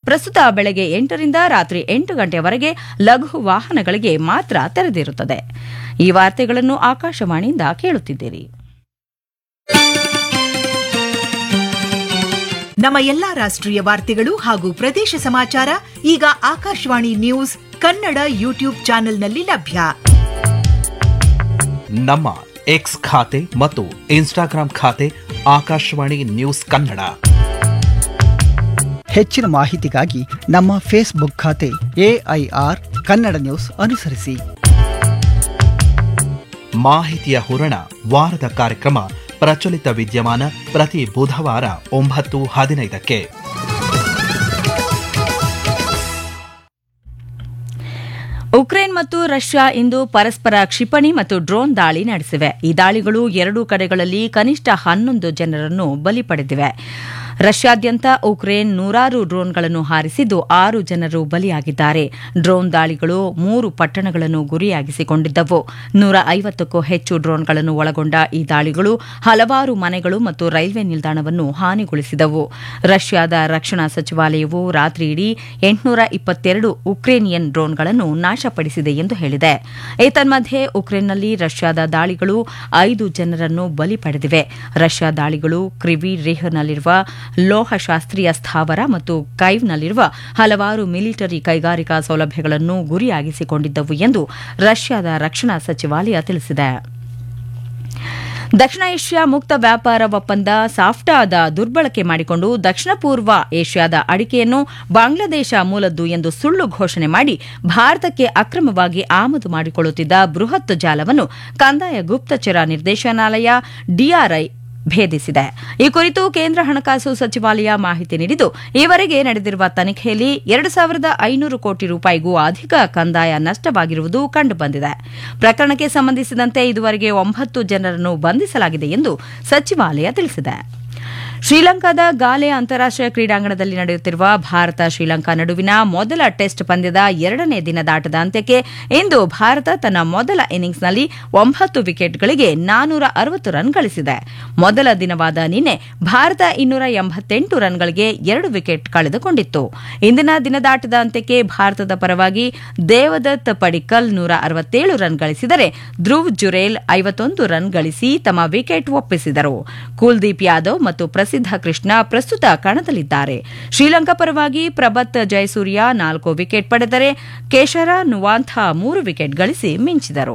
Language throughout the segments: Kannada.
ಪ್ರಸ್ತುತ ಬೆಳಗ್ಗೆ ಎಂಟರಿಂದ ರಾತ್ರಿ ಎಂಟು ಗಂಟೆಯವರೆಗೆ ಲಘು ವಾಹನಗಳಿಗೆ ಮಾತ್ರ ತೆರೆದಿರುತ್ತದೆ ಈ ವಾರ್ತೆಗಳನ್ನು ಆಕಾಶವಾಣಿಯಿಂದ ಕೇಳುತ್ತಿದ್ದೀರಿ ನಮ್ಮ ಎಲ್ಲಾ ರಾಷ್ಟ್ರೀಯ ವಾರ್ತೆಗಳು ಹಾಗೂ ಪ್ರದೇಶ ಸಮಾಚಾರ ಈಗ ಆಕಾಶವಾಣಿ ನ್ಯೂಸ್ ಕನ್ನಡ ಯೂಟ್ಯೂಬ್ ಚಾನೆಲ್ನಲ್ಲಿ ಲಭ್ಯ ನಮ್ಮ ಎಕ್ಸ್ ಖಾತೆ ಮತ್ತು ಇನ್ಸ್ಟಾಗ್ರಾಂ ಖಾತೆ ಆಕಾಶವಾಣಿ ನ್ಯೂಸ್ ಕನ್ನಡ ಹೆಚ್ಚಿನ ಮಾಹಿತಿಗಾಗಿ ನಮ್ಮ ಫೇಸ್ಬುಕ್ ಖಾತೆ ಎಐಆರ್ ಕನ್ನಡ ನ್ಯೂಸ್ ಅನುಸರಿಸಿ ಮಾಹಿತಿಯ ಹೂರಣ ವಾರದ ಕಾರ್ಯಕ್ರಮ ಪ್ರಚಲಿತ ವಿದ್ಯಮಾನ ಪ್ರತಿ ಬುಧವಾರ ಒಂಬತ್ತು ಹದಿನೈದಕ್ಕೆ ಉಕ್ರೇನ್ ಮತ್ತು ರಷ್ಯಾ ಇಂದು ಪರಸ್ಪರ ಕ್ಷಿಪಣಿ ಮತ್ತು ಡ್ರೋನ್ ದಾಳಿ ನಡೆಸಿವೆ ಈ ದಾಳಿಗಳು ಎರಡೂ ಕಡೆಗಳಲ್ಲಿ ಕನಿಷ್ಠ ಹನ್ನೊಂದು ಜನರನ್ನು ಬಲಿ ಪಡೆದಿವೆ ರಷ್ಯಾದ್ಯಂತ ಉಕ್ರೇನ್ ನೂರಾರು ಡ್ರೋನ್ಗಳನ್ನು ಹಾರಿಸಿದ್ದು ಆರು ಜನರು ಬಲಿಯಾಗಿದ್ದಾರೆ ಡ್ರೋನ್ ದಾಳಿಗಳು ಮೂರು ಪಟ್ಟಣಗಳನ್ನು ಗುರಿಯಾಗಿಸಿಕೊಂಡಿದ್ದವು ನೂರ ಐವತ್ತಕ್ಕೂ ಹೆಚ್ಚು ಡ್ರೋನ್ಗಳನ್ನು ಒಳಗೊಂಡ ಈ ದಾಳಿಗಳು ಹಲವಾರು ಮನೆಗಳು ಮತ್ತು ರೈಲ್ವೆ ನಿಲ್ದಾಣವನ್ನು ಹಾನಿಗೊಳಿಸಿದವು ರಷ್ಯಾದ ರಕ್ಷಣಾ ಸಚಿವಾಲಯವು ರಾತ್ರಿಯಿಡೀ ಎಂಟುನೂರ ಇಪ್ಪತ್ತೆರಡು ಉಕ್ರೇನಿಯನ್ ಡ್ರೋನ್ಗಳನ್ನು ನಾಶಪಡಿಸಿದೆ ಎಂದು ಹೇಳಿದೆ ಏತನ್ಮಧ್ಯೆ ಉಕ್ರೇನ್ನಲ್ಲಿ ರಷ್ಯಾದ ದಾಳಿಗಳು ಐದು ಜನರನ್ನು ಬಲಿ ಪಡೆದಿವೆ ರಷ್ಯಾ ದಾಳಿಗಳು ಕ್ರಿವಿ ರೇಹ್ನಲ್ಲಿರುವ ಲೋಹಶಾಸ್ತ್ರೀಯ ಸ್ಥಾವರ ಮತ್ತು ಕೈವ್ನಲ್ಲಿರುವ ಹಲವಾರು ಮಿಲಿಟರಿ ಕೈಗಾರಿಕಾ ಸೌಲಭ್ಯಗಳನ್ನು ಗುರಿಯಾಗಿಸಿಕೊಂಡಿದ್ದವು ಎಂದು ರಷ್ಯಾದ ರಕ್ಷಣಾ ಸಚಿವಾಲಯ ತಿಳಿಸಿದೆ ದಕ್ಷಿಣ ಏಷ್ಯಾ ಮುಕ್ತ ವ್ಯಾಪಾರ ಒಪ್ಪಂದ ಸಾಫ್ಟಾದ ದುರ್ಬಳಕೆ ಮಾಡಿಕೊಂಡು ದಕ್ಷಿಣ ಪೂರ್ವ ಏಷ್ಯಾದ ಅಡಿಕೆಯನ್ನು ಬಾಂಗ್ಲಾದೇಶ ಮೂಲದ್ದು ಎಂದು ಸುಳ್ಳು ಘೋಷಣೆ ಮಾಡಿ ಭಾರತಕ್ಕೆ ಅಕ್ರಮವಾಗಿ ಆಮದು ಮಾಡಿಕೊಳ್ಳುತ್ತಿದ್ದ ಬೃಹತ್ ಜಾಲವನ್ನು ಕಂದಾಯ ಗುಪ್ತಚರ ನಿರ್ದೇಶನಾಲಯ ಡಿಆರ್ಐ ಭೇದಿಸಿದೆ ಈ ಕುರಿತು ಕೇಂದ್ರ ಹಣಕಾಸು ಸಚಿವಾಲಯ ಮಾಹಿತಿ ನೀಡಿದ್ದು ಈವರೆಗೆ ನಡೆದಿರುವ ತನಿಖೆಯಲ್ಲಿ ಎರಡು ಸಾವಿರದ ಐನೂರು ಕೋಟಿ ರೂಪಾಯಿಗೂ ಅಧಿಕ ಕಂದಾಯ ನಷ್ಟವಾಗಿರುವುದು ಕಂಡುಬಂದಿದೆ ಪ್ರಕರಣಕ್ಕೆ ಸಂಬಂಧಿಸಿದಂತೆ ಇದುವರೆಗೆ ಒಂಬತ್ತು ಜನರನ್ನು ಬಂಧಿಸಲಾಗಿದೆ ಎಂದು ಸಚಿವಾಲಯ ತಿಳಿಸಿದೆ ಶ್ರೀಲಂಕಾದ ಗಾಲೆ ಅಂತಾರಾಷ್ಟೀಯ ಕ್ರೀಡಾಂಗಣದಲ್ಲಿ ನಡೆಯುತ್ತಿರುವ ಭಾರತ ಶ್ರೀಲಂಕಾ ನಡುವಿನ ಮೊದಲ ಟೆಸ್ಟ್ ಪಂದ್ಯದ ಎರಡನೇ ದಿನದಾಟದ ಅಂತ್ಯಕ್ಕೆ ಇಂದು ಭಾರತ ತನ್ನ ಮೊದಲ ಇನ್ನಿಂಗ್ಸ್ನಲ್ಲಿ ಒಂಬತ್ತು ವಿಕೆಟ್ಗಳಿಗೆ ನಾನೂರ ಅರವತ್ತು ರನ್ ಗಳಿಸಿದೆ ಮೊದಲ ದಿನವಾದ ನಿನ್ನೆ ಭಾರತ ಇನ್ನೂರ ಎಂಬತ್ತೆಂಟು ರನ್ಗಳಿಗೆ ಎರಡು ವಿಕೆಟ್ ಕಳೆದುಕೊಂಡಿತ್ತು ಇಂದಿನ ದಿನದಾಟದ ಅಂತ್ಯಕ್ಕೆ ಭಾರತದ ಪರವಾಗಿ ದೇವದತ್ ಪಡಿಕ್ಕಲ್ ನೂರ ಅರವತ್ತೇಳು ರನ್ ಗಳಿಸಿದರೆ ಧ್ರುವ್ ಜುರೇಲ್ ಐವತ್ತೊಂದು ರನ್ ಗಳಿಸಿ ತಮ್ಮ ವಿಕೆಟ್ ಒಪ್ಪಿಸಿದರು ಕುಲ್ದೀಪ್ ಯಾದವ್ ಮತ್ತು ಪ್ರಸಿದ್ಧ ಕೃಷ್ಣ ಪ್ರಸ್ತುತ ಕಣದಲ್ಲಿದ್ದಾರೆ ಶ್ರೀಲಂಕಾ ಪರವಾಗಿ ಪ್ರಭತ್ ಜಯಸೂರ್ಯ ನಾಲ್ಕು ವಿಕೆಟ್ ಪಡೆದರೆ ಕೇಶರ ನುವಾಂಥ ಮೂರು ವಿಕೆಟ್ ಗಳಿಸಿ ಮಿಂಚಿದರು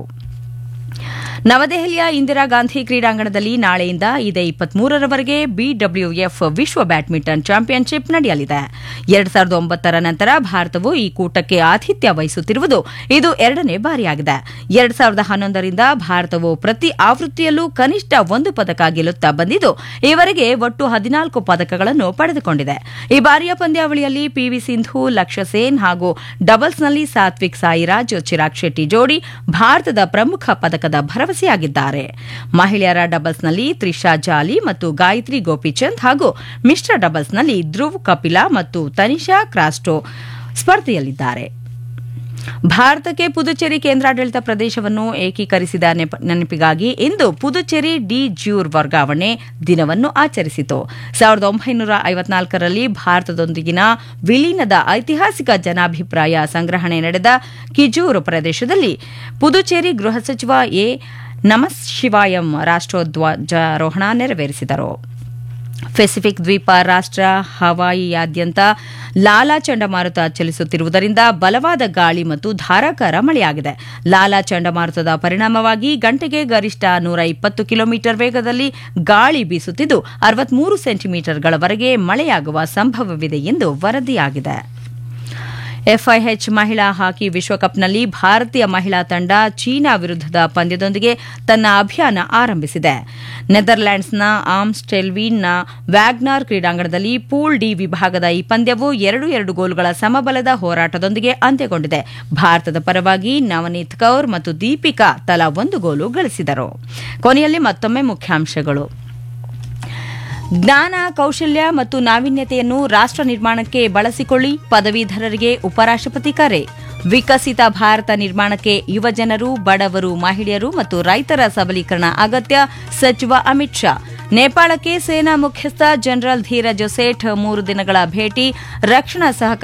ನವದೆಹಲಿಯ ಇಂದಿರಾ ಗಾಂಧಿ ಕ್ರೀಡಾಂಗಣದಲ್ಲಿ ನಾಳೆಯಿಂದ ಇದೇ ಇಪ್ಪತ್ಮೂರರವರೆಗೆ ಬಿಡಬ್ಲ್ಯೂಎಫ್ ವಿಶ್ವ ಬ್ಯಾಡ್ಮಿಂಟನ್ ಚಾಂಪಿಯನ್ಶಿಪ್ ನಡೆಯಲಿದೆ ಎರಡ್ ಸಾವಿರದ ಒಂಬತ್ತರ ನಂತರ ಭಾರತವು ಈ ಕೂಟಕ್ಕೆ ಆತಿಥ್ಯ ವಹಿಸುತ್ತಿರುವುದು ಇದು ಎರಡನೇ ಬಾರಿಯಾಗಿದೆ ಎರಡ್ ಸಾವಿರದ ಹನ್ನೊಂದರಿಂದ ಭಾರತವು ಪ್ರತಿ ಆವೃತ್ತಿಯಲ್ಲೂ ಕನಿಷ್ಠ ಒಂದು ಪದಕ ಗೆಲ್ಲುತ್ತಾ ಬಂದಿದ್ದು ಈವರೆಗೆ ಒಟ್ಟು ಹದಿನಾಲ್ಕು ಪದಕಗಳನ್ನು ಪಡೆದುಕೊಂಡಿದೆ ಈ ಬಾರಿಯ ಪಂದ್ಯಾವಳಿಯಲ್ಲಿ ಪಿವಿ ಸಿಂಧು ಲಕ್ಷ್ಯ ಸೇನ್ ಹಾಗೂ ಡಬಲ್ಸ್ನಲ್ಲಿ ಸಾತ್ವಿಕ್ ಸಾಯಿರಾಜ್ ಚಿರಾಗ್ ಶೆಟ್ಟಿ ಜೋಡಿ ಭಾರತದ ಪ್ರಮುಖ ಪದಕದ ಭರವಸೆಯಾಗಿದ್ದಾರೆ ಮಹಿಳೆಯರ ಡಬಲ್ಸ್ನಲ್ಲಿ ತ್ರಿಷಾ ಜಾಲಿ ಮತ್ತು ಗಾಯತ್ರಿ ಗೋಪಿಚಂದ್ ಹಾಗೂ ಮಿಶ್ರ ಡಬಲ್ಸ್ನಲ್ಲಿ ಧ್ರುವ್ ಕಪಿಲಾ ಮತ್ತು ತನಿಷಾ ಕ್ರಾಸ್ಟೋ ಸ್ಪರ್ಧೆಯಲ್ಲಿದ್ದಾರೆ ಭಾರತಕ್ಕೆ ಪುದುಚೇರಿ ಕೇಂದ್ರಾಡಳಿತ ಪ್ರದೇಶವನ್ನು ಏಕೀಕರಿಸಿದ ನೆಪ- ನೆನಪಿಗಾಗಿ ಇಂದು ಪುದುಚೇರಿ ಡಿ ಜ್ಯೂರ್ ವರ್ಗಾವಣೆ ದಿನವನ್ನು ಆಚರಿಸಿತು ಸಾವಿರದ ಒಂಬೈನೂರ ಐವತ್ನಾಲ್ಕರಲ್ಲಿ ಭಾರತದೊಂದಿಗಿನ ವಿಲೀನದ ಐತಿಹಾಸಿಕ ಜನಾಭಿಪ್ರಾಯ ಸಂಗ್ರಹಣೆ ನಡೆದ ಕಿಜೂರು ಪ್ರದೇಶದಲ್ಲಿ ಪುದುಚೇರಿ ಗೃಹ ಸಚಿವ ಎ ನಮಃ ಶಿವಾಯಂ ರಾಷ್ಟ್ರೋಧ್ವಜಾರೋಹಣ ನೆರವೇರಿಸಿದರು ಪೆಸಿಫಿಕ್ ದ್ವೀಪ ರಾಷ್ಟ್ರ ಹವಾಯಿಯಾದ್ಯಂತ ಲಾಲಾ ಚಂಡಮಾರುತ ಚಲಿಸುತ್ತಿರುವುದರಿಂದ ಬಲವಾದ ಗಾಳಿ ಮತ್ತು ಧಾರಾಕಾರ ಮಳೆಯಾಗಿದೆ ಲಾಲಾ ಚಂಡಮಾರುತದ ಪರಿಣಾಮವಾಗಿ ಗಂಟೆಗೆ ಗರಿಷ್ಠ ನೂರ ಇಪ್ಪತ್ತು ಕಿಲೋಮೀಟರ್ ವೇಗದಲ್ಲಿ ಗಾಳಿ ಬೀಸುತ್ತಿದ್ದು ಅರವತ್ಮೂರು ಸೆಂಟಿಮೀಟರ್ಗಳವರೆಗೆ ಮಳೆಯಾಗುವ ಸಂಭವವಿದೆ ಎಂದು ವರದಿಯಾಗಿದೆ ಎಫ್ಐಎಚ್ ಮಹಿಳಾ ಹಾಕಿ ವಿಶ್ವಕಪ್ನಲ್ಲಿ ಭಾರತೀಯ ಮಹಿಳಾ ತಂಡ ಚೀನಾ ವಿರುದ್ಧದ ಪಂದ್ಯದೊಂದಿಗೆ ತನ್ನ ಅಭಿಯಾನ ಆರಂಭಿಸಿದೆ ನೆದರ್ಲ್ಯಾಂಡ್ಸ್ನ ಆಮ್ಸ್ಟೆಲ್ವೀನ್ನ ವ್ಯಾಗ್ನಾರ್ ಕ್ರೀಡಾಂಗಣದಲ್ಲಿ ಪೂಲ್ ಡಿ ವಿಭಾಗದ ಈ ಪಂದ್ಯವು ಎರಡು ಎರಡು ಗೋಲುಗಳ ಸಮಬಲದ ಹೋರಾಟದೊಂದಿಗೆ ಅಂತ್ಯಗೊಂಡಿದೆ ಭಾರತದ ಪರವಾಗಿ ನವನೀತ್ ಕೌರ್ ಮತ್ತು ದೀಪಿಕಾ ತಲಾ ಒಂದು ಗೋಲು ಗಳಿಸಿದರು ಕೊನೆಯಲ್ಲಿ ಮತ್ತೊಮ್ಮೆ ಮುಖ್ಯಾಂಶಗಳು ಜ್ಞಾನ ಕೌಶಲ್ಯ ಮತ್ತು ನಾವೀನ್ಯತೆಯನ್ನು ರಾಷ್ಟ್ರ ನಿರ್ಮಾಣಕ್ಕೆ ಬಳಸಿಕೊಳ್ಳಿ ಪದವೀಧರರಿಗೆ ಉಪರಾಷ್ಟ್ರಪತಿ ಕರೆ ವಿಕಸಿತ ಭಾರತ ನಿರ್ಮಾಣಕ್ಕೆ ಯುವಜನರು ಬಡವರು ಮಹಿಳೆಯರು ಮತ್ತು ರೈತರ ಸಬಲೀಕರಣ ಅಗತ್ಯ ಸಚಿವ ಅಮಿತ್ ಶಾ ನೇಪಾಳಕ್ಕೆ ಸೇನಾ ಮುಖ್ಯಸ್ಥ ಜನರಲ್ ಧೀರಜ್ ಸೇಠ್ ಮೂರು ದಿನಗಳ ಭೇಟಿ ರಕ್ಷಣಾ ಸಹಕಾರ